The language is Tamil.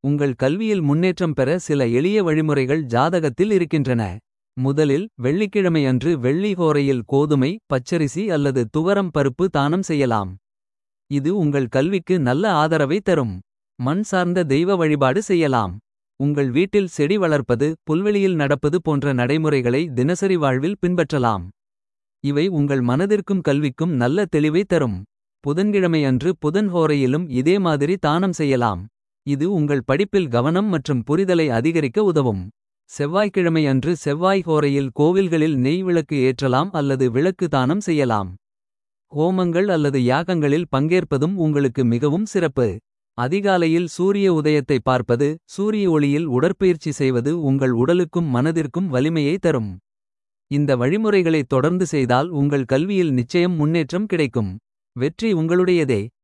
உங்கள் கல்வியில் முன்னேற்றம் பெற சில எளிய வழிமுறைகள் ஜாதகத்தில் இருக்கின்றன. முதலில் வெள்ளிக்கிழமை அன்று வெள்ளி ஹோரையில் கோதுமை பச்சரிசி அல்லது துவரம் பருப்பு தானம் செய்யலாம். இது உங்கள் கல்விக்கு நல்ல ஆதரவை தரும். மண் சார்ந்த தெய்வ வழிபாடு செய்யலாம். உங்கள் வீட்டில் செடி வளர்ப்பது புல்வெளியில் நடப்பது போன்ற நடைமுறைகளை தினசரி வாழ்வில் பின்பற்றலாம். இவை உங்கள் மனதிற்கும் கல்விக்கும் நல்ல தெளிவை தரும். புதன்கிழமை அன்று புதன் ஹோரையிலும் இதே மாதிரி தானம் செய்யலாம். இது உங்கள் படிப்பில் கவனம் மற்றும் புரிதலை அதிகரிக்க உதவும். செவ்வாய்க்கிழமை அன்று செவ்வாய் ஹோரையில் கோவில்களில் நெய் விளக்கு ஏற்றலாம் அல்லது விளக்கு தானம் செய்யலாம். ஹோமங்கள் அல்லது யாகங்களில் பங்கேற்பதும் உங்களுக்கு மிகவும் சிறப்பு. அதிகாலையில் சூரிய உதயத்தை பார்ப்பது சூரிய ஒளியில் உடற்பயிற்சி செய்வது உங்கள் உடலுக்கும் மனதிற்கும் வலிமையை தரும். இந்த வழிமுறைகளை தொடர்ந்து செய்தால் உங்கள் கல்வியில் நிச்சயம் முன்னேற்றம் கிடைக்கும். வெற்றி உங்களுடையதே.